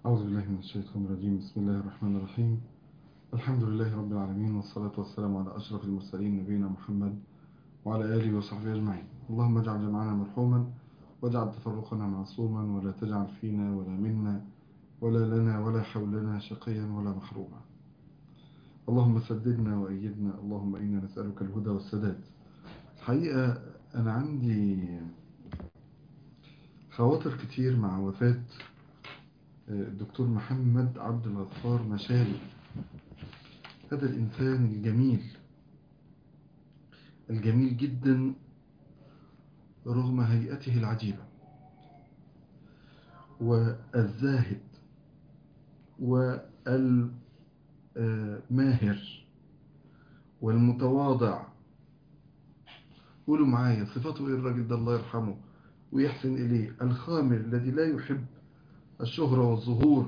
أعوذ بالله من الشيطان الرجيم بسم الله الرحمن الرحيم الحمد لله رب العالمين والصلاة والسلام على أشرف المرسلين نبينا محمد وعلى آله وصحبه أجمعين اللهم اجعل جمعنا مرحوما واجعل تفرقنا معصوما ولا تجعل فينا ولا منا ولا لنا ولا حولنا شقيا ولا محروما اللهم سددنا وأيدنا اللهم إنا نسألك الهدى والسداد الحقيقة أنا عندي خواطر كتير مع وفاة الدكتور محمد عبد الغفار مشاري هذا الإنسان الجميل الجميل جدا رغم هيئته العجيبة والزاهد والماهر والمتواضع قولوا معايا صفاته ايه الراجل ده الله يرحمه ويحسن إليه الخامل الذي لا يحب الشهرة والظهور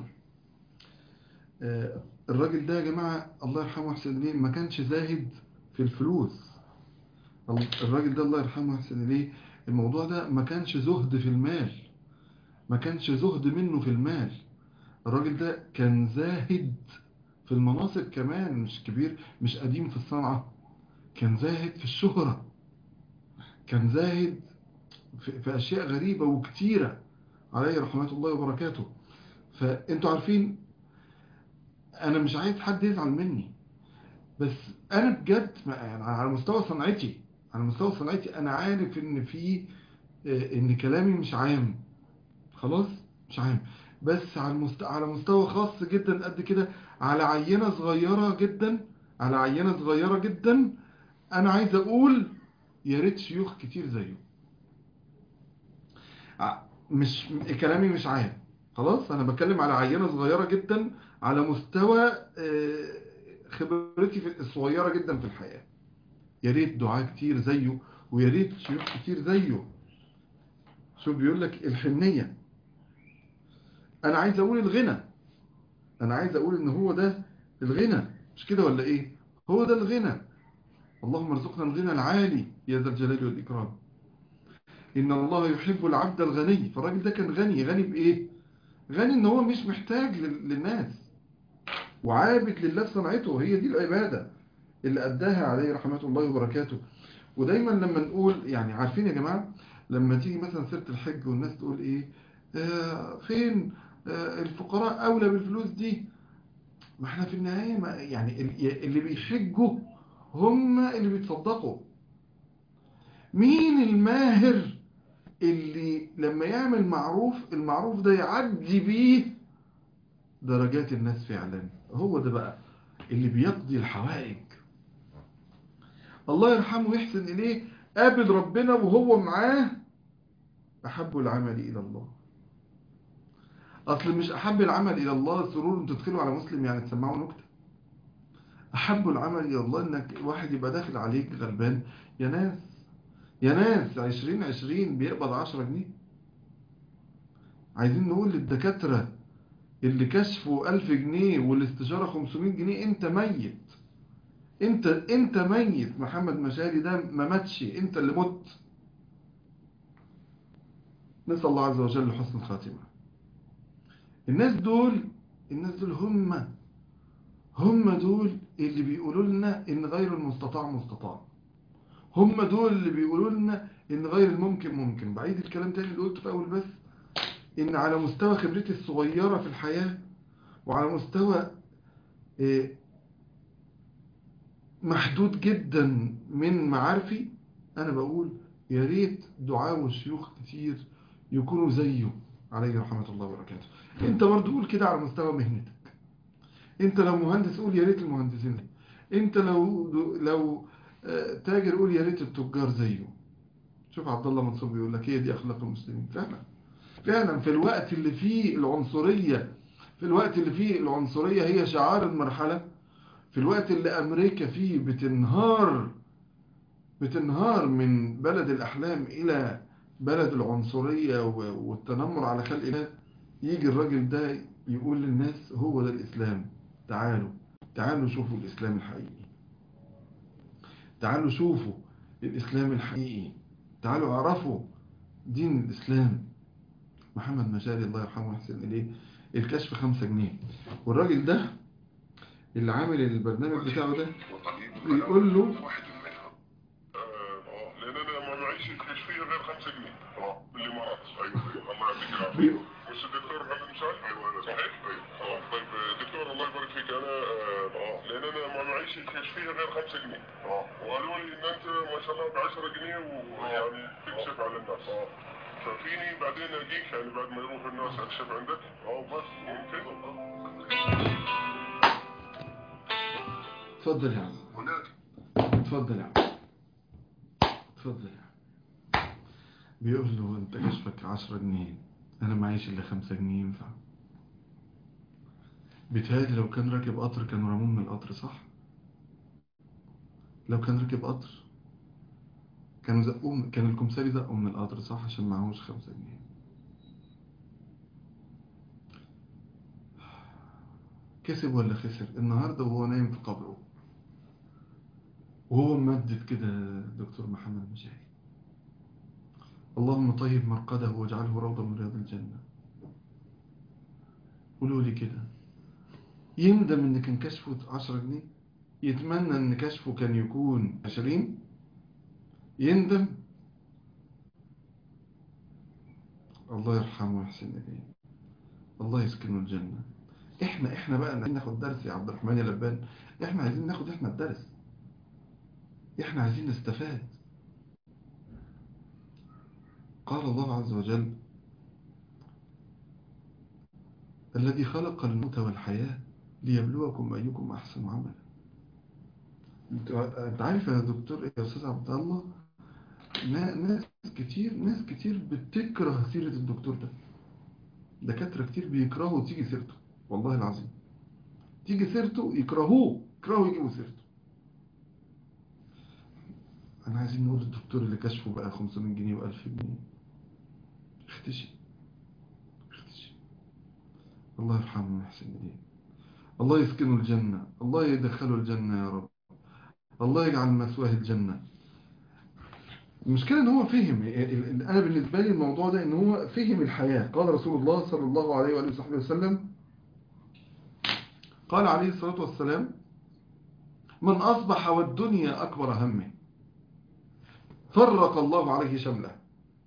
الراجل ده يا جماعة الله يرحمه ويحسن إليه ما كانش زاهد في الفلوس الراجل ده الله يرحمه ويحسن إليه الموضوع ده ما كانش زهد في المال ما كانش زهد منه في المال الراجل ده كان زاهد في المناصب كمان مش كبير مش قديم في الصنعة كان زاهد في الشهرة كان زاهد في أشياء غريبة وكتيرة عليه رحمة الله وبركاته فأنتوا عارفين أنا مش عايز حد يزعل مني بس أنا بجد يعني على مستوى صنعتي على مستوى صنعتي أنا عارف إن في إن كلامي مش عام خلاص مش عام بس على مستوى على مستوى خاص جدا قد كده على عينة صغيرة جدا على عينة صغيرة جدا أنا عايز أقول يا ريت شيوخ كتير زيه مش كلامي مش عام خلاص انا بتكلم على عينة صغيرة جدا على مستوى خبرتي في الصغيرة جدا في الحياة يا ريت دعاء كتير زيه ويا ريت شيوخ كتير زيه شو بيقول لك الحنية انا عايز اقول الغنى انا عايز اقول ان هو ده الغنى مش كده ولا ايه هو ده الغنى اللهم ارزقنا الغنى العالي يا ذا الجلال والإكرام إن الله يحب العبد الغني فالراجل ده كان غني غني بإيه غني إن هو مش محتاج للناس وعابد لله في صنعته هي دي العبادة اللي أداها عليه رحمة الله وبركاته ودايما لما نقول يعني عارفين يا جماعة لما تيجي مثلا سيرة الحج والناس تقول إيه آه فين آه الفقراء أولى بالفلوس دي ما احنا في النهاية ما يعني اللي بيحجوا هم اللي بيتصدقوا مين الماهر اللي لما يعمل معروف المعروف ده يعدي بيه درجات الناس فعلا هو ده بقى اللي بيقضي الحوائج الله يرحمه ويحسن إليه قابل ربنا وهو معاه أحب العمل إلى الله أصل مش أحب العمل إلى الله سرور تدخلوا على مسلم يعني تسمعوا نكتة أحب العمل إلى الله إنك واحد يبقى داخل عليك غلبان يا ناس يا ناس عشرين عشرين بيقبض عشرة جنيه عايزين نقول للدكاترة اللي كشفوا ألف جنيه والاستشارة خمسمائة جنيه انت ميت انت انت ميت محمد مشاري ده ما ماتش انت اللي مت نسأل الله عز وجل حسن الخاتمة الناس دول الناس دول هم هم دول اللي بيقولوا لنا ان غير المستطاع مستطاع هم دول اللي بيقولوا لنا ان غير الممكن ممكن بعيد الكلام تاني اللي قلته في اول بس ان على مستوى خبرتي الصغيرة في الحياة وعلى مستوى محدود جدا من معارفي انا بقول يا ريت دعاء والشيوخ كتير يكونوا زيه عليه رحمة الله وبركاته انت برضه قول كده على مستوى مهنتك انت لو مهندس قول يا ريت المهندسين انت لو لو تاجر قول يا ريت التجار زيه شوف عبد الله منصور بيقول لك هي دي اخلاق المسلمين فعلا فعلا في الوقت اللي فيه العنصرية في الوقت اللي فيه العنصرية هي شعار المرحلة في الوقت اللي امريكا فيه بتنهار بتنهار من بلد الاحلام الى بلد العنصرية والتنمر على خلق الله يجي الراجل ده يقول للناس هو ده الاسلام تعالوا تعالوا شوفوا الاسلام الحقيقي تعالوا شوفوا الإسلام الحقيقي تعالوا اعرفوا دين الإسلام محمد مشاري الله يرحمه ويحسن إليه الكشف خمسة جنيه والراجل ده اللي عامل البرنامج بتاعه ده بيقول له واحد منهم اه لان انا ما معيش الكشفيه غير 5 جنيه اه اللي مرض ايوه ايوه الله يعطيك العافيه بيقول بس الدكتور هذا مثال ايوه انا صحيح ايوه اه طيب دكتور الله يبارك فيك انا اه آه، لان انا ما معيش الكشفيه غير 5 جنيه اه وقالوا لي ان انت ما شاء الله ب 10 جنيه ويعني تكشف على الناس اه ففيني بعدين اجيك يعني بعد ما يروح الناس اكشف عندك اه بس ممكن اتفضل يا عم هناك اتفضل يا عم اتفضل يا عم بيقول له انت كشفك عشرة جنيه انا معيش الا خمسة جنيه ينفع بيتهيألي لو كان راكب قطر كانوا رموه من القطر صح لو كان راكب قطر كانوا زقوه كان الكمساري زقه من القطر صح عشان معهوش خمسة جنيه كسب ولا خسر النهاردة وهو نايم في قبره وهو ممدد كده دكتور محمد مجاهد اللهم طيب مرقده واجعله روضة من رياض الجنة قولوا لي كده يندم ان كان كشفه عشرة جنيه يتمنى ان كشفه كان يكون عشرين يندم الله يرحمه ويحسن إليه الله يسكنه الجنة احنا احنا بقى عايزين ناخد درس يا عبد الرحمن يا لبان احنا عايزين ناخد احنا الدرس احنا عايزين نستفاد قال الله عز وجل الذي خلق الموت والحياة ليبلوكم أيكم أحسن عملا انت أنت عارف يا دكتور يا أستاذ عبد الله نا- ناس كتير ناس كتير بتكره سيرة الدكتور ده دكاترة كتير بيكرهوا تيجي سيرته والله العظيم تيجي سيرته يكرهوه يكرهوا يجيبوا سيرته انا عايزين نقول الدكتور اللي كشفه بقى 500 جنيه و1000 جنيه اختشي اختشي الله يرحمه ويحسن اليه الله يسكنه الجنة الله يدخله الجنة يا رب الله يجعل مثواه الجنة المشكلة ان هو فهم ال- ال- انا بالنسبة لي الموضوع ده ان هو فهم الحياة قال رسول الله صلى الله عليه وآله وصحبه وسلم قال عليه الصلاة والسلام من أصبح والدنيا أكبر همه فرق الله عليه شمله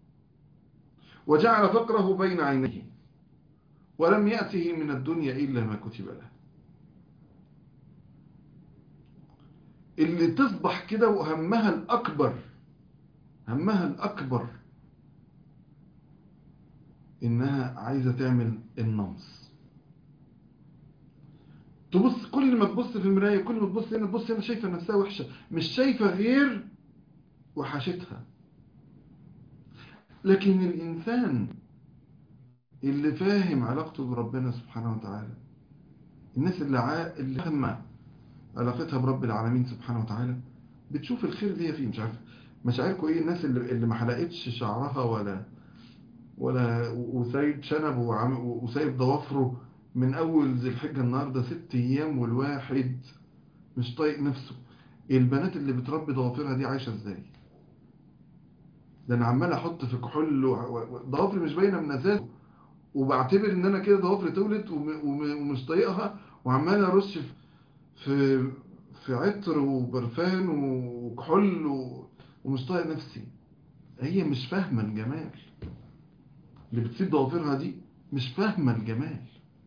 وجعل فقره بين عينيه ولم يأته من الدنيا إلا ما كتب له اللي تصبح كده وهمها الأكبر همها الأكبر إنها عايزة تعمل النمص تبص كل ما تبص في المراية كل ما تبص هنا تبص هنا شايفة نفسها وحشة مش شايفة غير وحشتها لكن الإنسان اللي فاهم علاقته بربنا سبحانه وتعالى الناس اللي عا... اللي فاهمة علاقتها برب العالمين سبحانه وتعالى بتشوف الخير اللي هي فيه مش عارف مشاعركم ايه الناس اللي, اللي ما حلقتش شعرها ولا ولا وسايب شنب وعم... وسايب ضوافره من اول ذي الحجه النهارده ست ايام والواحد مش طايق نفسه البنات اللي بتربي ضوافرها دي عايشه ازاي ده انا عمال احط في كحول و- و- ضوافري مش باينه من اساسه وبعتبر ان انا كده ضوافري طولت وم- وم- ومش طايقها وعمال ارش في في في عطر وبرفان وكحول و- ومش طايق نفسي هي مش فاهمه الجمال اللي بتسيب ضوافرها دي مش فاهمه الجمال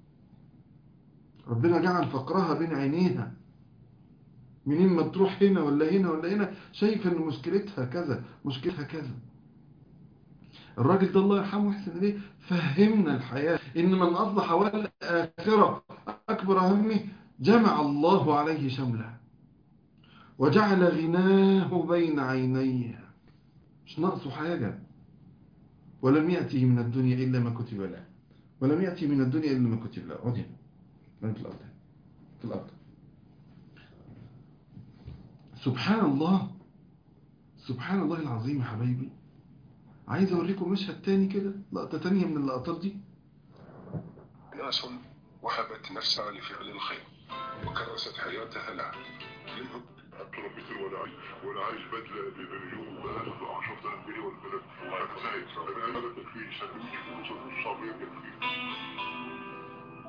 ربنا جعل فقرها بين عينيها منين ما تروح هنا ولا هنا ولا هنا شايفه ان مشكلتها كذا مشكلتها كذا الراجل ده الله يرحمه ويحسن اليه فهمنا الحياة ان من اصلح والآخرة اكبر همه جمع الله عليه شمله وجعل غناه بين عينيه مش ناقصه حاجة ولم يأتي من الدنيا إلا ما كتب له ولم يأتي من الدنيا إلا ما كتب له اقعد هنا اقعد في الأرض في الأرض سبحان الله سبحان الله العظيم يا حبايبي عايز اوريكم مشهد تاني كده لقطة تانية من اللقطات دي ناس وهبت نفسها لفعل الخير وكرست حياتها له منهم تربيت الولاعي ولاعي بدلة بمليون بلد 10000 جنيه والبلد كانت زايد انا ما تكفيش انا مش صابر يكفي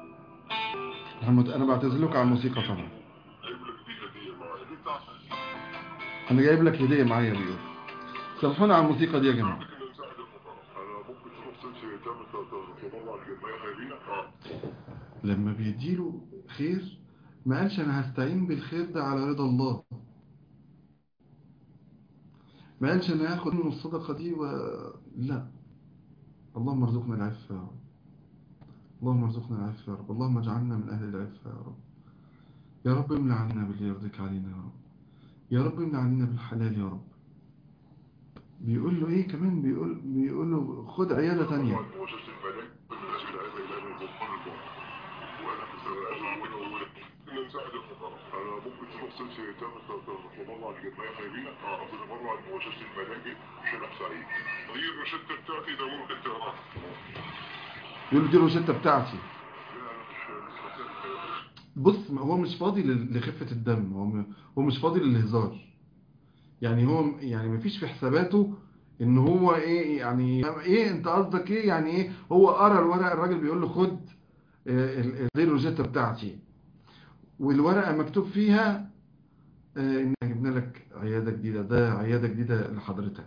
محمد انا بعتذر لك على الموسيقى طبعا جايب لك دي هديه معايا دي بتاعتك انا جايب لك هديه معايا بيقول سامحونا على الموسيقى دي يا جماعه ممكن نساعد الفقراء انا ممكن تروح سلسله تعمل تتبرع لجمعيه خيريه اه لما بيديله خير ما قالش انا هستعين بالخير ده على رضا الله ما قالش انا هاخد منه الصدقه دي و... لا اللهم ارزقنا العفه يا رب اللهم ارزقنا العفه يا رب اللهم اجعلنا من اهل العفه يا رب يا رب املى علينا باللي يرضيك علينا يا رب يا رب املى علينا بالحلال يا رب بيقول له ايه كمان بيقول بيقول له خد عياده تانية مؤسسه الملاك بالناس العلم الى من المنقلب وانا مثلا ان نساعد الفقراء انا ممكن تروح سلسله تعمل تتبرع لجمعيه خيريه اه تتبرع لمؤسسه الملاجئ شارع سعيد دي الروشته بتاعتي ده ممكن تعرف يقول له دي الروشته بتاعتي لا انا مش مش فاكر بص ما هو مش فاضي لل- لخفة الدم هو م- هو مش فاضي للهزار يعني هو م- يعني مفيش في حساباته ان هو ايه يعني ايه انت قصدك ايه يعني ايه هو قرا الورق الراجل بيقول له خد آه، ال- ال- دي الروجيتا بتاعتي والورقة مكتوب فيها آه، ان جبنا لك عيادة جديدة ده عيادة جديدة لحضرتك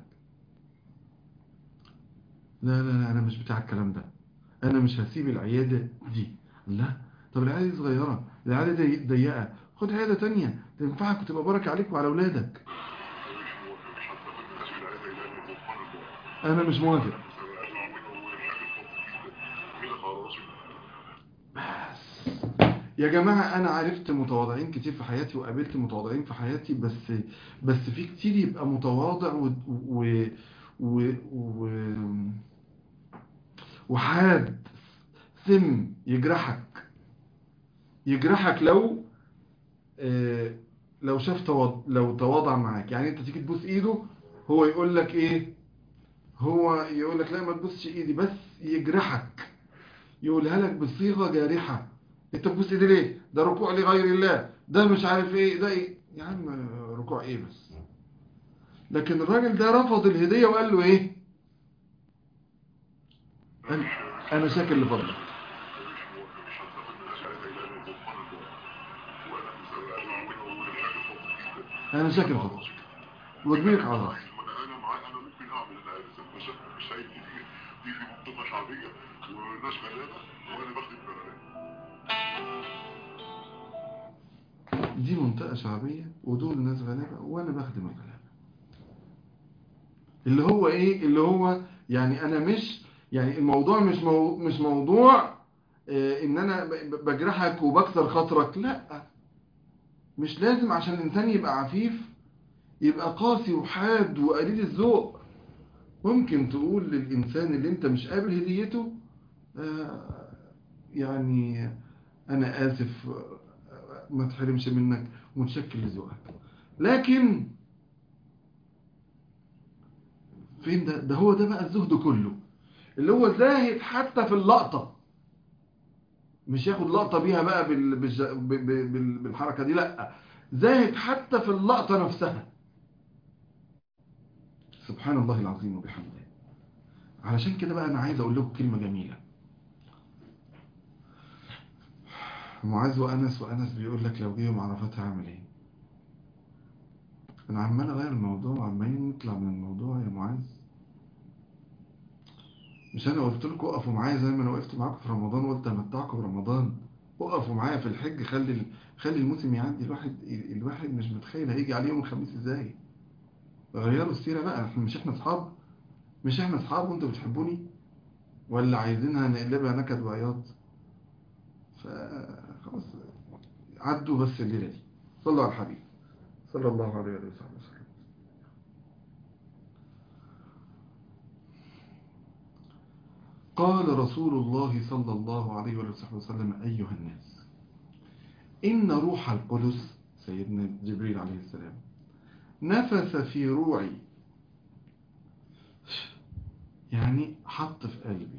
لا لا لا انا مش بتاع الكلام ده انا مش هسيب العيادة دي لا طب العيادة دي صغيرة العيادة دي ضيقة خد عيادة تانية تنفعك وتبقى بركة عليك وعلى اولادك مش موافق مش هتاخد الناس العلم الى من المنقلب انا مش موافق كده خلاص بس يا جماعة أنا عرفت متواضعين كتير في حياتي وقابلت متواضعين في حياتي بس بس في كتير يبقى متواضع و و و و وحاد سم يجرحك يجرحك لو آه، لو شاف تواضع لو تواضع معاك يعني انت تيجي تبوس ايده هو يقول لك ايه هو يقول لك لا ما تبوسش ايدي بس يجرحك يقولها لك بصيغة جارحة انت بتبوس ايدي ليه ده ركوع لغير الله ده مش عارف ايه ده ايه يا عم ركوع ايه بس لكن الراجل ده رفض الهدية وقال له ايه قال انا شاكر لفضلك انا شاكر لفضلك وجميلك على راسي انا معاك انا ممكن اعمل انا عارف بس مش هيجي دي دي في منطقه شعبيه وناس غلابه وانا بخدم الغلابه دي منطقة شعبية ودول ناس غلابة وانا بخدم الغلابة اللي هو ايه اللي هو يعني انا مش يعني الموضوع مش مو مش موضوع آه، ان انا ب- بجرحك وبكسر خاطرك لا مش لازم عشان الانسان يبقى عفيف يبقى قاسي وحاد وقليل الذوق ممكن تقول للانسان اللي انت مش قابل هديته آه، يعني انا اسف آه، ما تحرمش منك متشكر لذوقك لكن فين ده ده هو ده بقى الزهد كله اللي هو زاهد حتى في اللقطة مش ياخد لقطة بيها بقى بال... بالج... ب... ب... بال... بالحركة دي لا زاهد حتى في اللقطة نفسها سبحان الله العظيم وبحمده علشان كده بقى انا عايز اقول لكم كلمة جميلة معاذ وانس وانس بيقول لك لو جه يوم عرفات هعمل ايه انا عمال اغير الموضوع عمالين نطلع من الموضوع يا معاذ مش انا قلت لكم وقفوا معايا زي ما انا وقفت معاكم في رمضان وقلت امتعكم برمضان وقفوا معايا في الحج خلي ال- خلي الموسم يعدي الواحد الواحد مش متخيل هيجي عليه يوم الخميس ازاي غيروا السيره بقى احنا مش احنا اصحاب مش احنا اصحاب وانتوا بتحبوني ولا عايزينها نقلبها نكد وعياط فخلاص عدوا بس الليله دي صلوا على الحبيب صلى الله عليه وآله وصحبه وسلم قال رسول الله صلى الله عليه وآله وصحبه وسلم أيها الناس إن روح القدس سيدنا جبريل عليه السلام نفث في روعي يعني حط في قلبي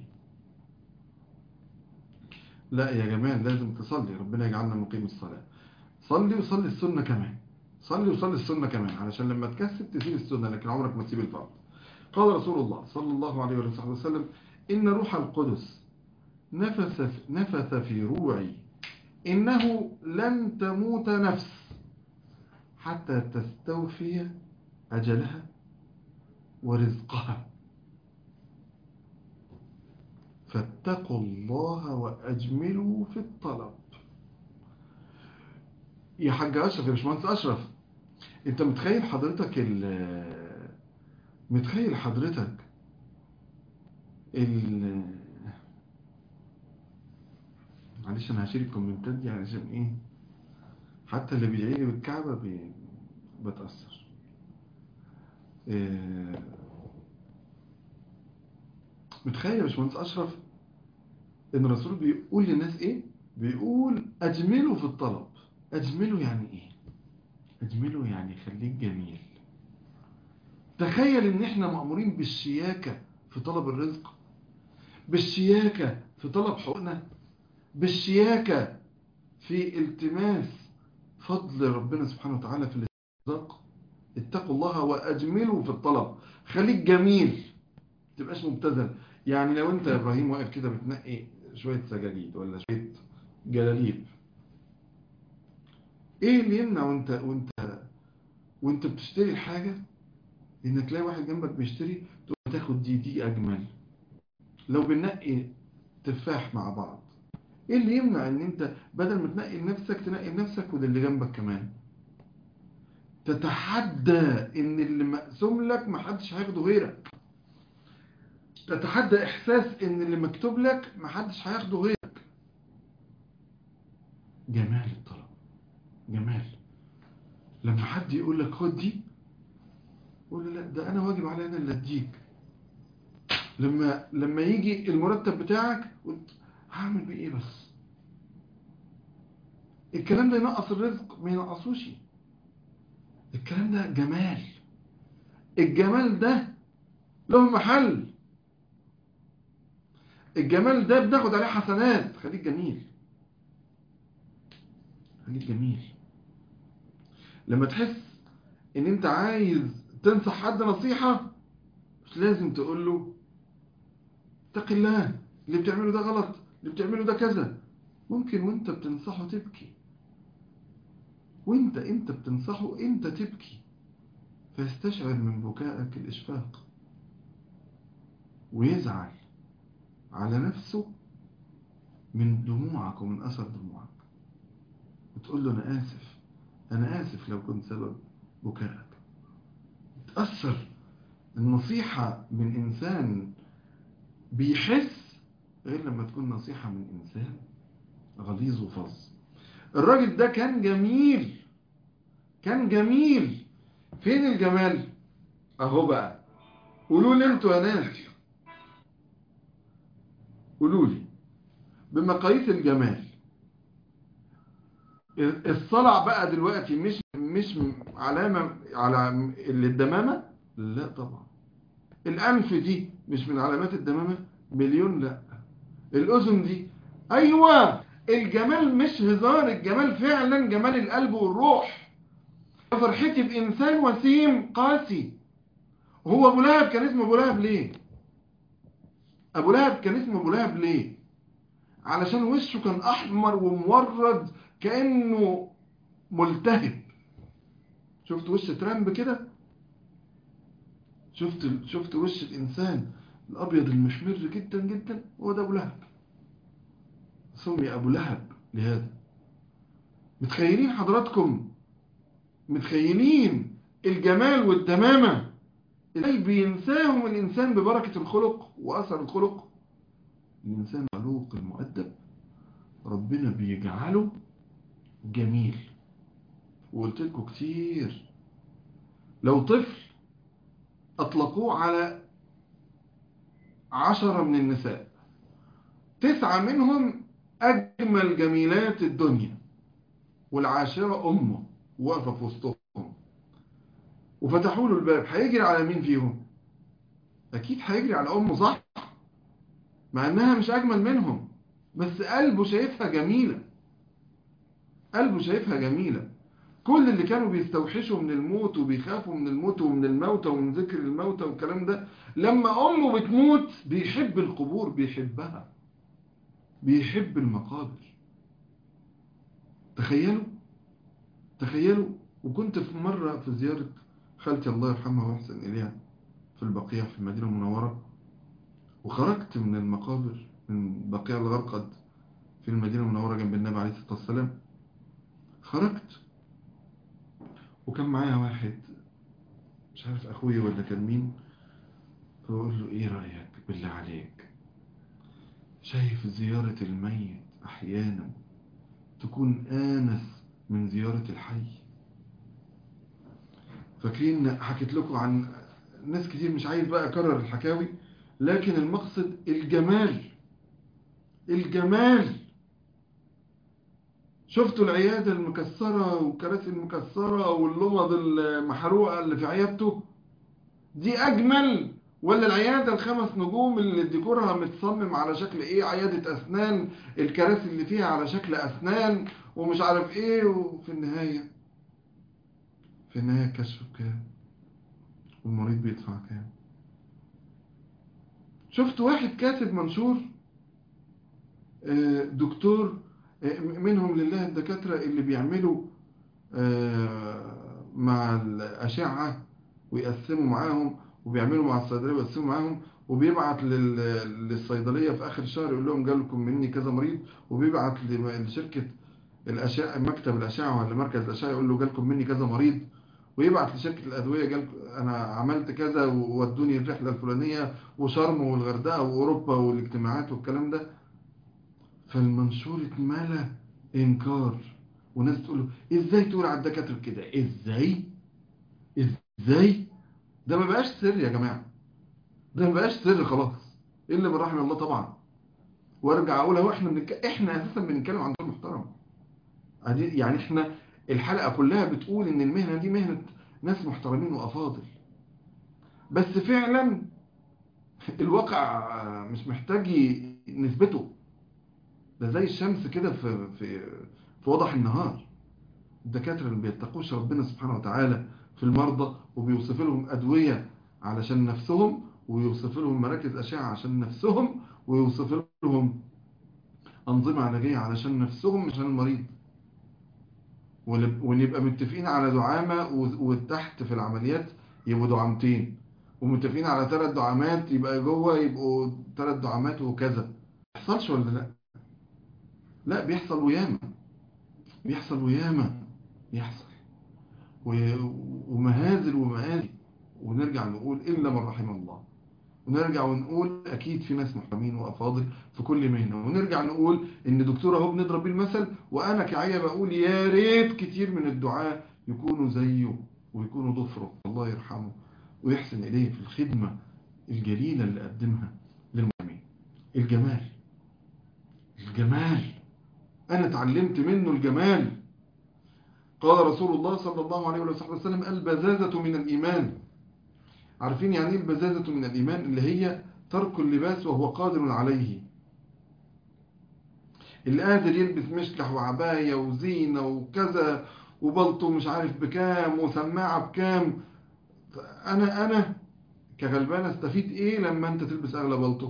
لا يا جماعة لازم تصلي ربنا يجعلنا مقيم الصلاة صلي وصلي السنة كمان صلي وصلي السنة كمان علشان لما تكسب تسيب السنة لكن عمرك ما تسيب الفرض قال رسول الله صلى الله عليه وصحبه وسلم إن روح القدس نفث نفث في روعي إنه لن تموت نفس حتى تستوفي أجلها ورزقها فاتقوا الله وأجملوا في الطلب يا حاج أشرف يا باشمهندس أشرف أنت متخيل حضرتك ال متخيل حضرتك ال معلش أنا هشيل الكومنتات دي علشان إيه حتى اللي بيدعي لي بالكعبة بي... بتأثر إيه... متخيل يا باشمهندس أشرف إن الرسول بيقول للناس إيه؟ بيقول أجملوا في الطلب أجملوا يعني إيه؟ أجملوا يعني خليك جميل تخيل إن إحنا مأمورين بالشياكة في طلب الرزق بالشياكة في طلب حقوقنا بالشياكة في التماس فضل ربنا سبحانه وتعالى في الرزق اتقوا الله وأجملوا في الطلب خليك جميل تبقاش مبتذل يعني لو انت يا ابراهيم واقف كده بتنقي شوية سجاجيد ولا شوية جلاليب ايه اللي يمنع وانت وانت وانت بتشتري الحاجة انك تلاقي واحد جنبك بيشتري تقول تاخد دي دي اجمل لو بننقي تفاح مع بعض ايه اللي يمنع ان انت بدل ما تنقي لنفسك تنقي لنفسك وللي جنبك كمان تتحدى ان اللي مقسوم لك محدش هياخده غيرك تتحدى احساس ان اللي مكتوب لك محدش هياخده غيرك جمال الطلب جمال لما حد يقول لك خد دي قول له لا ده انا واجب علي انا اللي اديك لما لما يجي المرتب بتاعك قلت هعمل بيه ايه بس الكلام ده ينقص الرزق ما ينقصوش الكلام ده جمال الجمال ده له محل الجمال ده بناخد عليه حسنات خليك جميل خليك جميل لما تحس ان انت عايز تنصح حد نصيحة مش لازم تقول له اتق الله اللي بتعمله ده غلط اللي بتعمله ده كذا ممكن وانت بتنصحه تبكي وانت انت بتنصحه انت تبكي فيستشعر من بكائك الاشفاق ويزعل على نفسه من دموعك ومن أثر دموعك وتقول له أنا آسف أنا آسف لو كنت سبب بكائك تأثر النصيحة من إنسان بيحس غير لما تكون نصيحة من إنسان غليظ وفظ الراجل ده كان جميل كان جميل فين الجمال اهو بقى قولوا لي انتوا يا ناس قولوا لي بمقاييس الجمال الصلع بقى دلوقتي مش مش علامة على اللي الدمامة لا طبعا الأنف دي مش من علامات الدمامة مليون لا الأذن دي أيوة الجمال مش هزار الجمال فعلا جمال القلب والروح فرحتي بإنسان وسيم قاسي هو أبو لهب كان اسمه أبو لهب ليه أبو لهب كان اسمه أبو لهب ليه علشان وشه كان أحمر ومورد كأنه ملتهب شفت وش ترامب كده شفت شفت وش الإنسان الأبيض المشمر جدا جدا هو ده أبو لهب سمي أبو لهب لهذا متخيلين حضراتكم متخيلين الجمال والدمامة ازاي بينساهم الإنسان ببركة الخلق وأثر الخلق الإنسان خلوق المؤدب ربنا بيجعله جميل وقلت لكم كتير لو طفل أطلقوه على عشرة من النساء تسعة منهم أجمل جميلات الدنيا والعاشرة أمه واقفة في وسطهم وفتحوا له الباب هيجري على مين فيهم أكيد هيجري على أمه صح مع أنها مش أجمل منهم بس قلبه شايفها جميلة قلبه شايفها جميلة كل اللي كانوا بيستوحشوا من الموت وبيخافوا من الموت ومن الموتى ومن ذكر الموتى والكلام ده لما أمه بتموت بيحب القبور بيحبها بيحب المقابر تخيلوا تخيلوا وكنت في مرة في زيارة خالتي الله يرحمها ويحسن إليها في البقيع في المدينة المنورة وخرجت من المقابر من بقيع الغرقد في المدينة المنورة جنب النبي عليه الصلاة والسلام خرجت وكان معايا واحد مش عارف أخويا ولا كان مين فبقول له إيه رأيك بالله عليك شايف زيارة الميت أحيانا تكون آنس من زيارة الحي فاكرين حكيت لكم عن ناس كتير مش عايز بقى أكرر الحكاوي لكن المقصد الجمال الجمال شفتوا العيادة المكسرة والكراسي المكسرة واللمض المحروقة اللي في عيادته دي أجمل ولا العيادة الخمس نجوم اللي ديكورها متصمم على شكل ايه عيادة أسنان الكراسي اللي فيها على شكل أسنان ومش عارف ايه وفي النهاية في النهاية كشف بكام والمريض بيدفع كام شفت واحد كاتب منشور دكتور منهم لله الدكاترة اللي بيعملوا مع الأشعة ويقسموا معاهم وبيعملوا مع الصيدلية ويقسموا معاهم وبيبعت للصيدلية في آخر الشهر يقول لهم جالكم مني كذا مريض وبيبعت لشركة الأشعة مكتب الأشعة ولا مركز الأشعة يقول له جالكم مني كذا مريض ويبعت لشركة الأدوية قال أنا عملت كذا وودوني الرحلة الفلانية وشرم والغردقة وأوروبا والاجتماعات والكلام ده فالمنشور اتملى إنكار وناس تقول له إزاي تقول على الدكاترة كده إزاي إزاي ده ما بقاش سر يا جماعة ده ما بقاش سر خلاص إلا من رحم الله طبعا وارجع أقولها وإحنا بنك... إحنا أساسا بنتكلم عن دور محترم يعني إحنا الحلقة كلها بتقول ان المهنة دي مهنة ناس محترمين وافاضل بس فعلا الواقع مش محتاج نثبته ده زي الشمس كده في, في, في وضح النهار الدكاترة اللي بيتقوش ربنا سبحانه وتعالى في المرضى وبيوصف لهم أدوية علشان نفسهم ويوصف لهم مراكز أشعة عشان نفسهم ويوصف لهم أنظمة علاجية علشان نفسهم مش عشان المريض ونبقى متفقين على دعامة وتحت في العمليات يبقوا دعامتين ومتفقين على ثلاث دعامات يبقى جوه يبقوا ثلاث دعامات وكذا بيحصلش ولا لا لا بيحصل وياما بيحصل وياما بيحصل ومهازل ومآزل ونرجع نقول إلا من رحم الله ونرجع ونقول أكيد في ناس محترمين وأفاضل في كل مهنة ونرجع نقول إن دكتور أهو بنضرب بيه المثل وأنا كعية بقول يا ريت كتير من الدعاة يكونوا زيه ويكونوا ضفره الله يرحمه ويحسن إليه في الخدمة الجليلة اللي قدمها للمسلمين الجمال الجمال أنا اتعلمت منه الجمال قال رسول الله صلى الله عليه وسلم البزازة من الإيمان عارفين يعني ايه البزازة من الإيمان اللي هي ترك اللباس وهو قادر عليه اللي قادر يلبس مشلح وعباية وزينة وكذا وبلطو مش عارف بكام وسماعة بكام أنا أنا كغلبان استفيد إيه لما أنت تلبس أغلى بلطو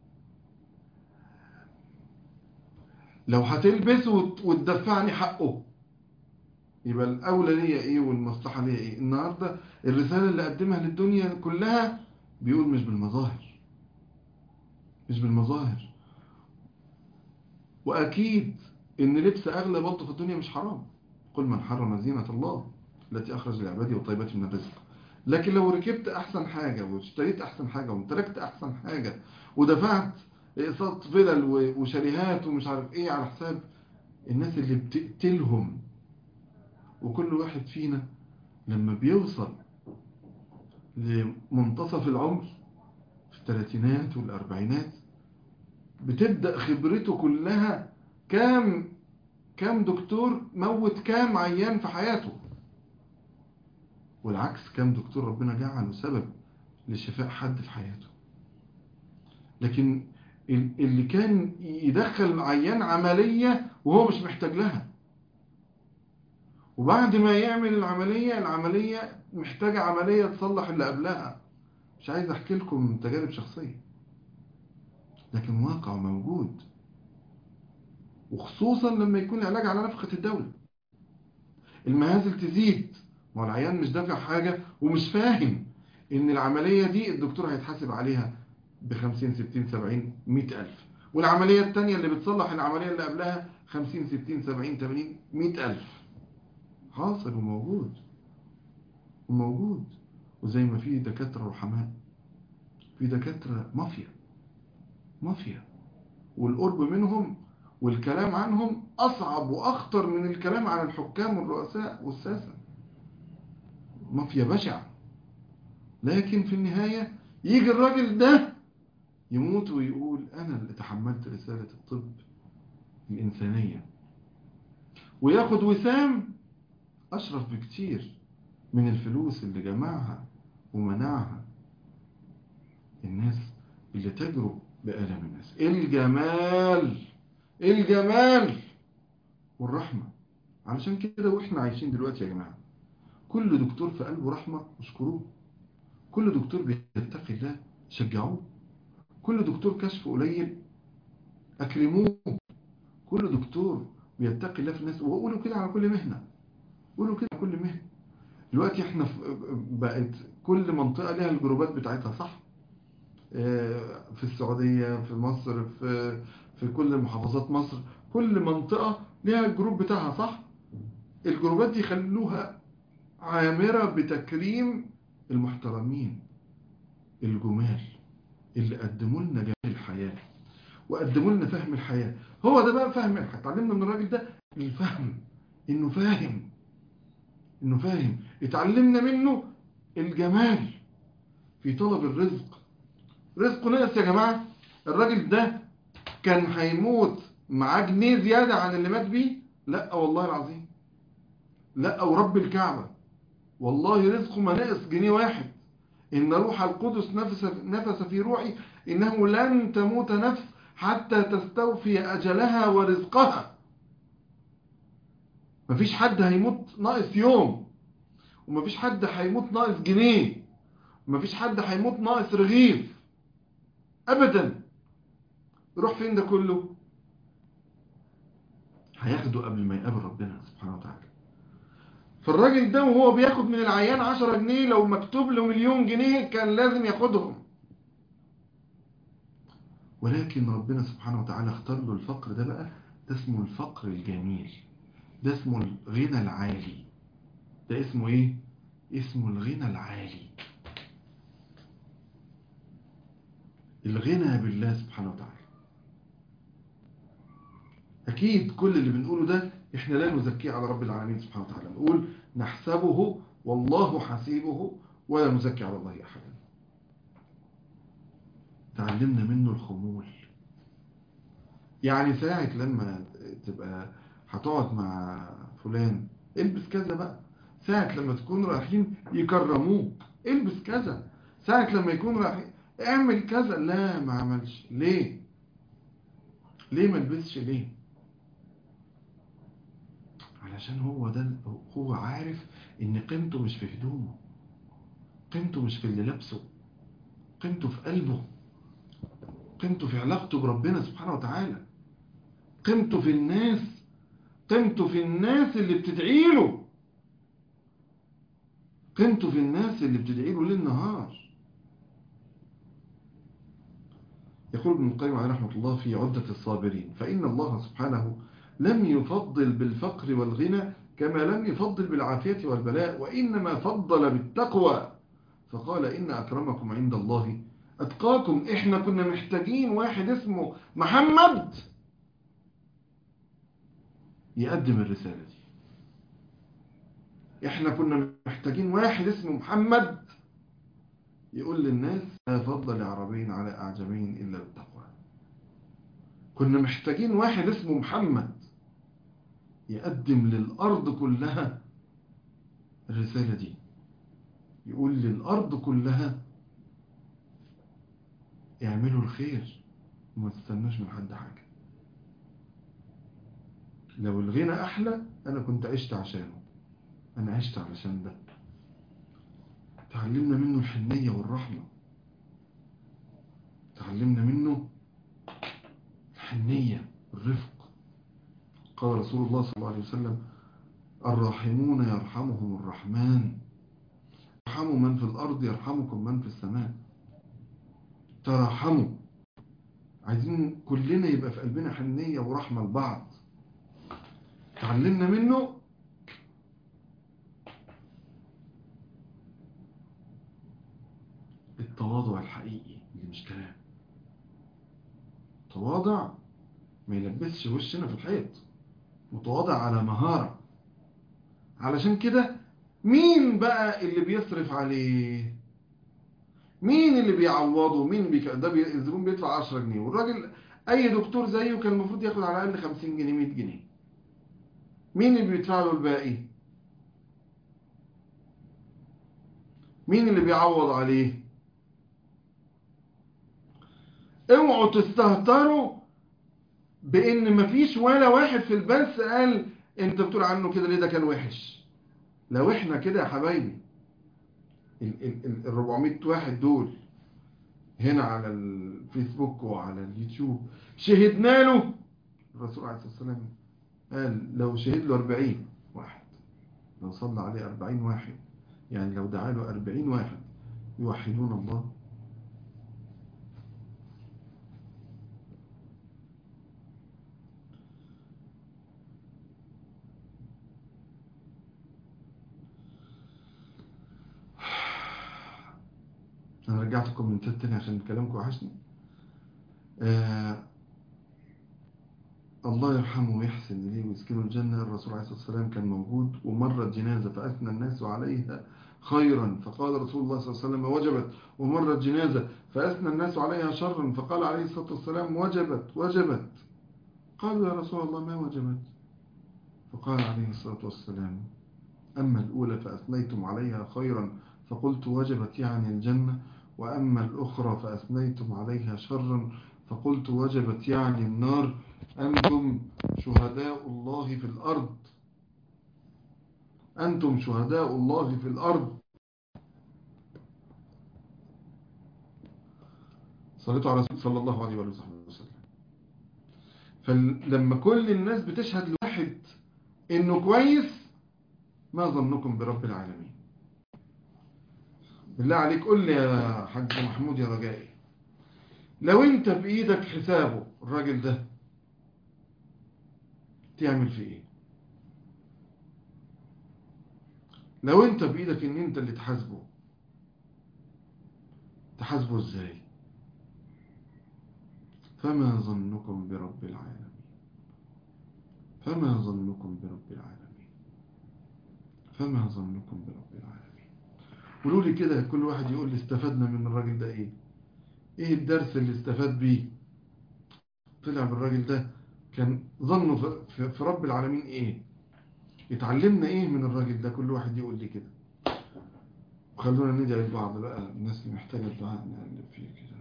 لو هتلبس وتدفعني حقه يبقى الأولى ليا إيه والمصلحة ليا إيه النهاردة الرسالة اللي قدمها للدنيا كلها بيقول مش بالمظاهر مش بالمظاهر وأكيد إن لبس أغلى بلطو في الدنيا مش حرام قل من حرم زينة الله التي أخرج لعبادي وطيبات من الرزق لكن لو ركبت أحسن حاجة واشتريت أحسن حاجة وامتلكت أحسن حاجة ودفعت اقساط فلل وشاليهات ومش عارف إيه على حساب الناس اللي بتقتلهم وكل واحد فينا لما بيوصل لمنتصف العمر في الثلاثينات والأربعينات بتبدأ خبرته كلها كام كام دكتور موت كام عيان في حياته والعكس كام دكتور ربنا جعله سبب لشفاء حد في حياته لكن اللي كان يدخل عيان عملية وهو مش محتاج لها وبعد ما يعمل العملية العملية محتاجة عملية تصلح اللي قبلها مش عايز احكي لكم تجارب شخصية لكن واقع موجود وخصوصا لما يكون العلاج على نفقة الدولة المهازل تزيد ما هو العيان مش دافع حاجة ومش فاهم ان العملية دي الدكتور هيتحاسب عليها ب 50 60 70 100 ألف والعملية التانية اللي بتصلح العملية اللي قبلها 50 60 70 80 100 ألف حاصل وموجود وموجود وزي ما في دكاترة رحماء في دكاترة مافيا مافيا والقرب منهم والكلام عنهم أصعب وأخطر من الكلام عن الحكام والرؤساء والساسة مافيا بشع لكن في النهاية يجي الراجل ده يموت ويقول أنا اللي تحملت رسالة الطب الإنسانية وياخد وسام أشرف بكتير من الفلوس اللي جمعها ومنعها الناس اللي تجرؤ بألم الناس الجمال الجمال والرحمة علشان كده واحنا عايشين دلوقتي يا جماعة كل دكتور في قلبه رحمة اشكروه كل دكتور بيتقي الله شجعوه كل دكتور كشف قليل اكرموه كل دكتور بيتقي الله في الناس وقولوا كده على كل مهنة قولوا كده على كل مهنة دلوقتي احنا بقت كل منطقة لها الجروبات بتاعتها صح في السعودية في مصر في في كل محافظات مصر كل منطقة لها الجروب بتاعها صح الجروبات دي خلوها عامرة بتكريم المحترمين الجمال اللي قدموا لنا جمال الحياة وقدموا لنا فهم الحياة هو ده بقى فهم الحياة اتعلمنا من الراجل ده الفهم انه فاهم انه فاهم اتعلمنا منه الجمال في طلب الرزق رزقه ناقص يا جماعة الراجل ده كان هيموت معاه جنيه زيادة عن اللي مات بيه لا والله العظيم لا ورب الكعبة والله رزقه ما ناقص جنيه واحد إن روح القدس نفس, نفس في روحي إنه لن تموت نفس حتى تستوفي أجلها ورزقها مفيش حد هيموت ناقص يوم ومفيش حد هيموت ناقص جنيه ومفيش حد هيموت ناقص رغيف أبدا يروح فين ده كله هياخده قبل ما يقابل ربنا سبحانه وتعالى فالراجل ده وهو بياخد من العيان 10 جنيه لو مكتوب له مليون جنيه كان لازم ياخدهم ولكن ربنا سبحانه وتعالى اختار له الفقر ده بقى ده اسمه الفقر الجميل ده اسمه الغنى العالي ده اسمه ايه اسمه الغنى العالي الغنى بالله سبحانه وتعالى أكيد كل اللي بنقوله ده إحنا لا نزكيه على رب العالمين سبحانه وتعالى نقول نحسبه والله حسيبه ولا نزكي على الله أحدا تعلمنا منه الخمول يعني ساعة لما تبقى هتقعد مع فلان البس كذا بقى ساعة لما تكون رايحين يكرموك البس كذا ساعة لما يكون رايحين اعمل كذا لا ما عملش ليه ليه ما لبسش ليه علشان هو ده هو عارف ان قيمته مش في هدومه قيمته مش في اللي لابسه قيمته في قلبه قيمته في علاقته بربنا سبحانه وتعالى قيمته في الناس قيمته في الناس اللي بتدعي له قيمته في الناس اللي بتدعي له ليل نهار يقول ابن القيم عليه رحمة الله في عدة الصابرين فإن الله سبحانه لم يفضل بالفقر والغنى كما لم يفضل بالعافية والبلاء وإنما فضل بالتقوى فقال إن أكرمكم عند الله أتقاكم إحنا كنا محتاجين واحد اسمه محمد يقدم الرسالة دي إحنا كنا محتاجين واحد اسمه محمد يقول للناس لا فضل لعربين على أعجمين إلا بالتقوى كنا محتاجين واحد اسمه محمد يقدم للأرض كلها الرسالة دي يقول للأرض كلها اعملوا الخير وما تستنوش من حد حاجة لو الغنى أحلى أنا كنت عشت عشانه أنا عشت علشان ده تعلمنا منه الحنية والرحمة تعلمنا منه الحنية الرفق قال رسول الله صلى الله عليه وسلم الراحمون يرحمهم الرحمن ارحموا من في الأرض يرحمكم من في السماء ترحموا عايزين كلنا يبقى في قلبنا حنية ورحمة لبعض تعلمنا منه التواضع الحقيقي اللي مش كلام تواضع ما يلبسش وشنا في الحيط متواضع على مهارة علشان كده مين بقى اللي بيصرف عليه مين اللي بيعوضه مين بيك... ده بي... الزبون بيدفع 10 جنيه والراجل اي دكتور زيه كان المفروض ياخد على الاقل 50 جنيه 100 جنيه مين اللي بيدفع له الباقي مين اللي بيعوض عليه اوعوا تستهتروا بان مفيش ولا واحد في البث قال انت بتقول عنه كده ليه ده كان وحش لو احنا كده يا حبايبي ال 400 واحد دول هنا على الفيسبوك وعلى اليوتيوب شهدنا له الرسول عليه الصلاة والسلام قال لو شهد له 40 واحد لو صلى عليه 40 واحد يعني لو دعا له 40 واحد يوحدون الله انا رجعت كومنتات تاني عشان كلامكم وحشني آه الله يرحمه ويحسن إليه ويسكنه الجنة الرسول عليه الصلاة والسلام كان موجود ومرت جنازة فأثنى الناس عليها خيرا فقال رسول الله صلى الله عليه وسلم وجبت ومرت جنازة فأثنى الناس عليها شرا فقال عليه الصلاة والسلام وجبت وجبت قالوا يا رسول الله ما وجبت فقال عليه الصلاة والسلام أما الأولى فأثنيتم عليها خيرا فقلت وجبت يعني الجنة وأما الأخرى فأثنيتم عليها شرا فقلت وجبت يعني النار أنتم شهداء الله في الأرض أنتم شهداء الله في الأرض صليتوا على رسول صلى الله عليه وسلم فلما كل الناس بتشهد لواحد إنه كويس ما ظنكم برب العالمين بالله عليك قول لي يا حاج محمود يا رجائي لو انت بإيدك حسابه الراجل ده تعمل فيه ايه لو انت بإيدك ان انت اللي تحاسبه تحاسبه ازاي فما ظنكم برب العالمين فما ظنكم برب العالمين فما ظنكم برب العالمين قولوا لي كده كل واحد يقول لي استفدنا من الراجل ده ايه ايه الدرس اللي استفاد بيه طلع بالراجل ده كان ظنه في رب العالمين ايه اتعلمنا ايه من الراجل ده كل واحد يقول لي كده وخلونا ندعي لبعض بقى الناس اللي محتاجة الدعاء نقلب فيه كده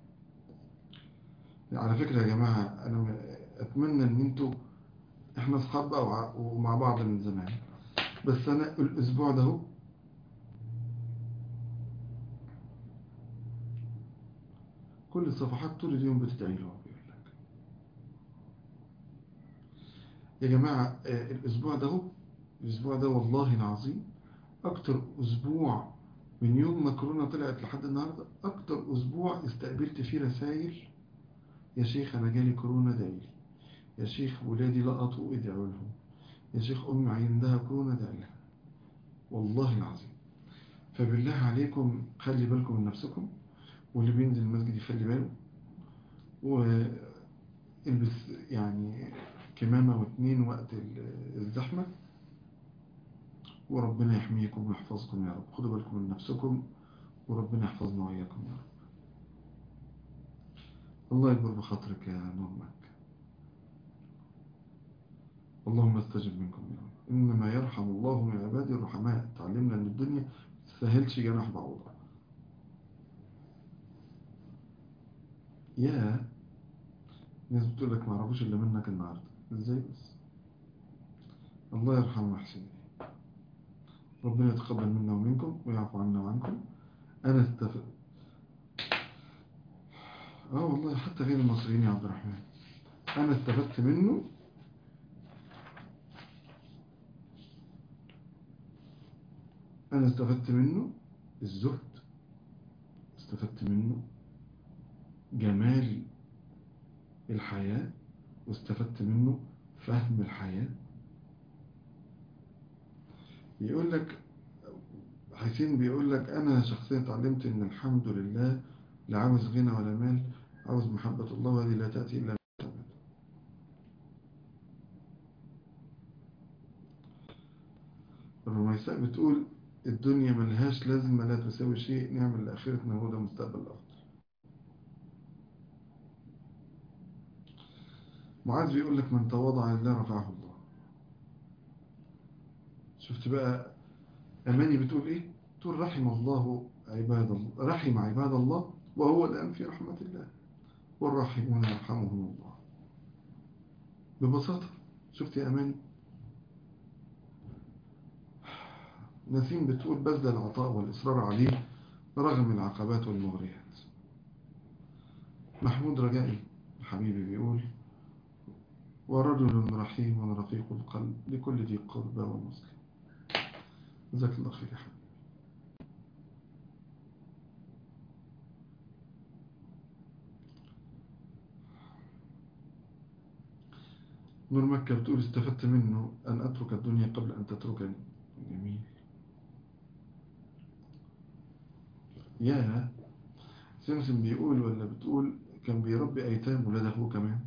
على فكرة يا جماعة انا اتمنى ان انتوا احنا اصحاب بقى ومع بعض من زمان بس انا الاسبوع ده هو كل الصفحات طول اليوم بتدعي له بيقول لك يا جماعة الأسبوع ده هو الأسبوع ده والله العظيم أكتر أسبوع من يوم ما كورونا طلعت لحد النهاردة أكتر أسبوع استقبلت فيه رسائل يا شيخ أنا جالي كورونا دايلي يا شيخ ولادي لقطوا ادعوا لهم يا شيخ أمي عندها كورونا دايلي والله العظيم فبالله عليكم خلي بالكم من نفسكم واللي بينزل المسجد يخلي باله والبس يعني كمامة واتنين وقت الزحمة وربنا يحميكم ويحفظكم يا رب خدوا بالكم من نفسكم وربنا يحفظنا وإياكم يا رب الله يكبر بخاطرك يا نورمك اللهم استجب منكم يا رب إنما يرحم الله من عباده الرحماء تعلمنا أن الدنيا تسهلش جناح بعوضة يا ناس بتقول لك ما عرفوش الا منك النهارده ازاي بس الله يرحمه ويحسن ربنا يتقبل منا ومنكم ويعفو عنا وعنكم انا استفد اه والله حتى غير المصريين يا عبد الرحمن انا استفدت منه أنا استفدت منه الزهد استفدت منه جمال الحياة واستفدت منه فهم الحياة يقول لك حسين بيقول لك أنا شخصيا اتعلمت إن الحمد لله لا عاوز غنى ولا مال عاوز محبة الله وهذه لا تأتي إلا بالتوبة الرميساء بتقول الدنيا ملهاش لازمة لا تساوي شيء نعمل لآخرتنا هو ده مستقبل الأفضل معاذ بيقول لك من تواضع لله رفعه الله شفت بقى أماني بتقول إيه تقول رحم الله عباد الله رحم عباد الله وهو الآن في رحمة الله والراحمون يرحمهم الله ببساطة شفت يا أماني نسيم بتقول بذل العطاء والإصرار عليه رغم العقبات والمغريات محمود رجائي حبيبي بيقول ورجل رحيم رقيق القلب لكل ذي قربى ومسلم جزاك الله خير يا حبيبي نور مكة بتقول استفدت منه أن أترك الدنيا قبل أن تتركني جميل يا سمسم بيقول ولا بتقول كان بيربي أيتام ولاد أخوه كمان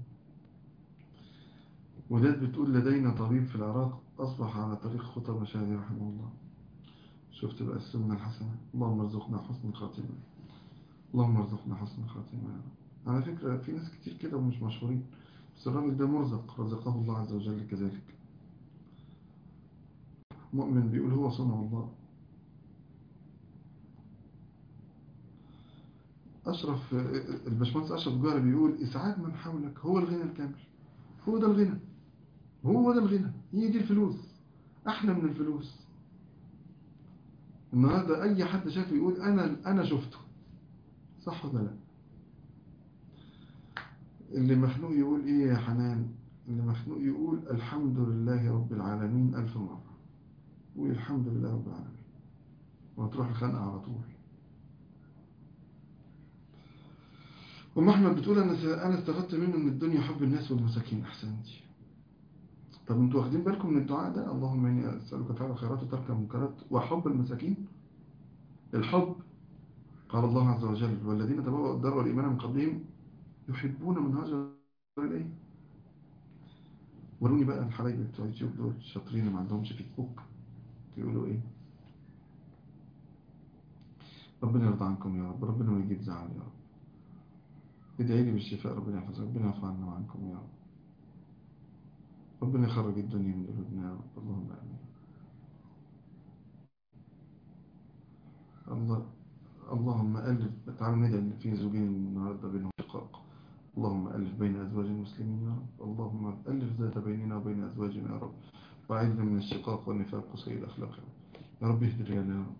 وداد بتقول لدينا طبيب في العراق أصبح على طريق خطى مشاهدي رحمه الله شفت بقى السنة الحسنة اللهم ارزقنا حسن الخاتمة اللهم ارزقنا حسن الخاتمة يا رب على فكرة في ناس كتير كده ومش مشهورين بس الراجل ده مرزق رزقه الله عز وجل كذلك مؤمن بيقول هو صنع الله أشرف الباشمهندس أشرف جوهري بيقول إسعاد من حولك هو الغنى الكامل هو ده الغنى هو ده الغنى هي دي الفلوس أحلى من الفلوس النهاردة أي حد شافه يقول أنا أنا شفته صح ولا لا اللي مخنوق يقول إيه يا حنان اللي مخنوق يقول الحمد لله رب العالمين ألف مرة قول الحمد لله رب العالمين وهتروح الخنقة على طول أم أحمد بتقول أنا أنا استفدت منه من الدنيا حب الناس والمساكين أحسنتي طب انتوا واخدين بالكم من الدعاء ده اللهم إني أسألك فعل الخيرات وترك المنكرات وحب المساكين الحب قال الله عز وجل والذين تبوأوا الدار والإيمان من قبلهم يحبون من هاجر إليه وروني بقى الحبايب بتوع اليوتيوب دول شاطرين ما عندهمش فيسبوك يقولوا إيه ربنا يرضى عنكم يا رب ربنا ما يجيب زعل يا رب ادعي لي بالشفاء ربنا يحفظك ربنا يعفو عنا وعنكم يا رب ربنا يخرج الدنيا من قلوبنا يا رب اللهم امين الله اللهم ألف تعالوا ندعي إن في زوجين النهارده بينهم شقاق اللهم ألف بين أزواج المسلمين يا رب اللهم ألف ذات بيننا وبين أزواجنا يا رب وأعذنا من الشقاق والنفاق وسيء الأخلاق يا رب اهد رجالنا يا رب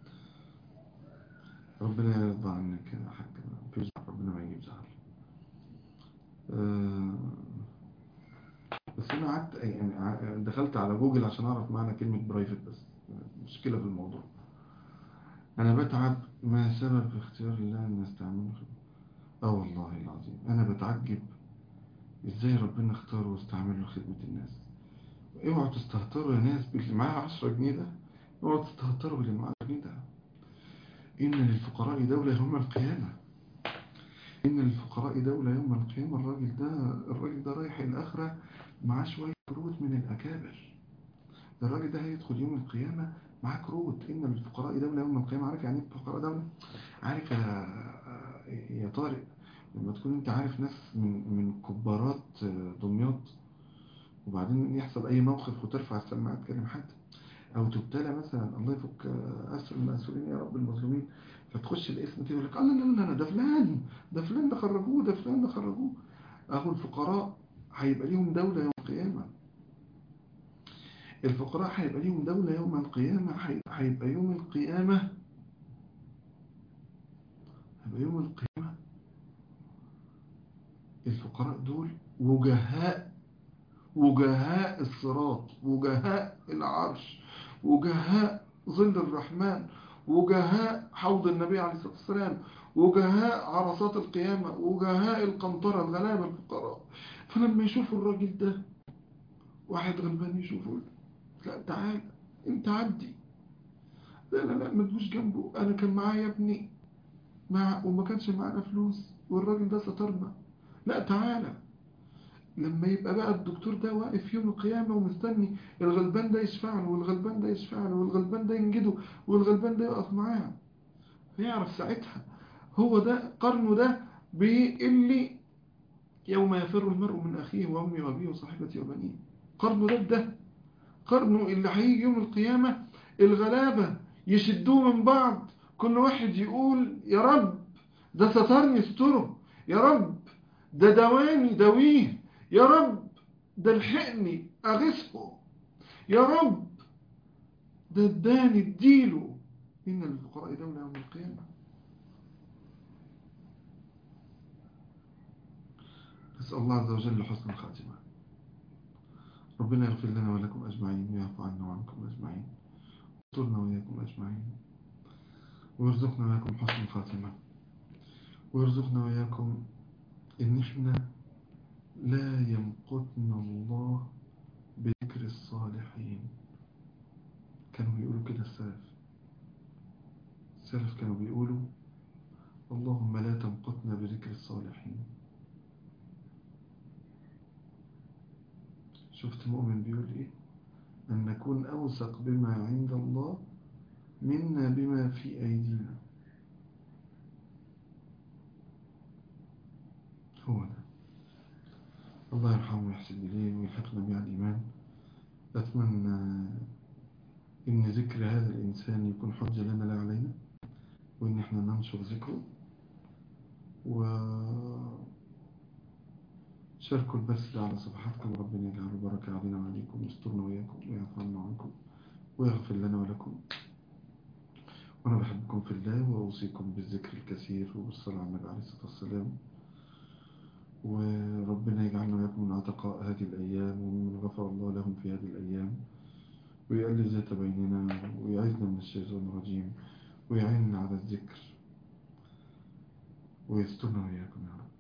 ربنا يرضى عنك يا حاج في زعل ربنا ما يجيب زعل أه بس انا قعدت يعني دخلت على جوجل عشان اعرف معنى كلمة برايفت بس مشكلة في الموضوع انا بتعب ما سبب اختيار الله ان استعمله اه والله العظيم انا بتعجب ازاي ربنا اختاره واستعمله لخدمة الناس اوعوا تستهتروا يا ناس باللي معاه 10 جنيه ده اوعوا تستهتروا باللي معاه جنيه ده إن للفقراء دولة يوم القيامة إن للفقراء دولة يوم القيامة الراجل ده الراجل ده رايح الآخرة معاه شوية كروت من الأكابر الراجل ده هيدخل يوم القيامة معاه كروت إن للفقراء دولة يوم القيامة عارف يعني ايه الفقراء دولة عارف يا, يا طارق لما تكون انت عارف ناس من من كبارات دمياط وبعدين يحصل اي موقف وترفع السماعه تكلم حد او تبتلى مثلا الله يفك اسر المسؤولين يا رب المظلومين فتخش الاسم كده يقول لك الله لا لا ده فلان ده فلان ده خرجوه ده فلان ده خرجوه اهو الفقراء هيبقى ليهم دولة يوم القيامة الفقراء هيبقى ليهم دولة يوم القيامة هيبقى يوم القيامة هيبقى يوم القيامة الفقراء دول وجهاء وجهاء الصراط وجهاء العرش وجهاء ظل الرحمن وجهاء حوض النبي عليه الصلاة والسلام وجهاء عرصات القيامة وجهاء القنطرة الغلابة الفقراء فلما يشوفوا الراجل ده واحد غلبان يشوفه لا تعال انت عدي لا لا لا ما تجوش جنبه انا كان معايا ابني مع وما كانش معانا فلوس والراجل ده سترنا لا تعالى لما يبقى بقى الدكتور ده واقف يوم القيامة ومستني الغلبان ده يشفع له والغلبان ده يشفع له والغلبان ده ينجده والغلبان ده يقف معاه فيعرف ساعتها هو ده قرنه ده باللي يوم يفر المرء من أخيه وأمي وأبيه وصاحبتي وبنيه قرنه ده ده قرنه اللي هيجي يوم القيامة الغلابة يشدوه من بعض كل واحد يقول يا رب ده سترني استره يا رب ده دواني دويه يا رب ده الحقني أغثه يا رب ده اداني اديله إن للفقراء دولة يوم القيامة نسأل الله عز وجل حسن الخاتمة ربنا يغفر لنا ولكم أجمعين ويعفو عنا وعنكم أجمعين ويسترنا وإياكم أجمعين ويرزقنا وإياكم حسن الخاتمة ويرزقنا وإياكم إن إحنا لا يمقتنا الله بذكر الصالحين كانوا بيقولوا كده السلف السلف كانوا بيقولوا اللهم لا تمقتنا بذكر الصالحين شفت مؤمن بيقول ايه ان نكون اوثق بما عند الله منا بما في ايدينا هو ده الله يرحمه ويحسن إليه ويلحقنا بها الإيمان أتمنى إن ذكر هذا الإنسان يكون حجة لنا لا علينا وإن إحنا ننشر ذكره و شاركوا البث ده على صفحاتكم ربنا يجعل بركة علينا وعليكم ويسترنا وإياكم ويعفو عنا وعنكم ويغفر لنا ولكم وأنا بحبكم في الله وأوصيكم بالذكر الكثير وبالصلاة على النبي عليه الصلاة والسلام وربنا يجعلنا وياكم من عتقاء هذه الأيام ومن غفر الله لهم في هذه الأيام ويألف ذات بيننا ويعزنا من الشيطان الرجيم ويعيننا على الذكر ويسترنا وإياكم يا رب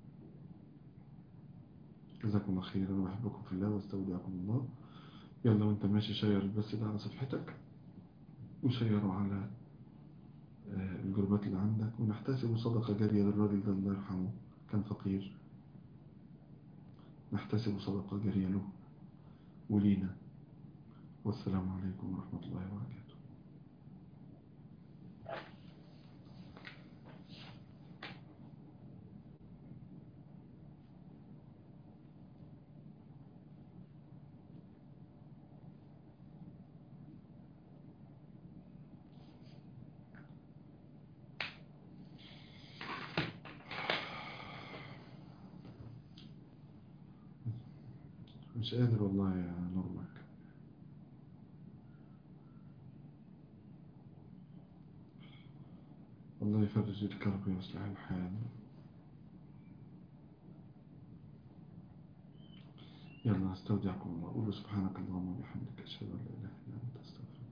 جزاكم الله خير أنا بحبكم في الله واستودعكم الله يلا وانت ماشي شير البث ده على صفحتك وشيره على الجروبات اللي عندك ونحتسب صدقة جارية للراجل ده الله يرحمه كان فقير نحتسب صدقة جارية له ولينا والسلام عليكم ورحمة الله وبركاته مش قادر والله يا نورمك الله يفرج الكرب ويصلح الحال يلا استودعكم الله قولوا سبحانك اللهم وبحمدك اشهد ان لا اله الا انت استغفرك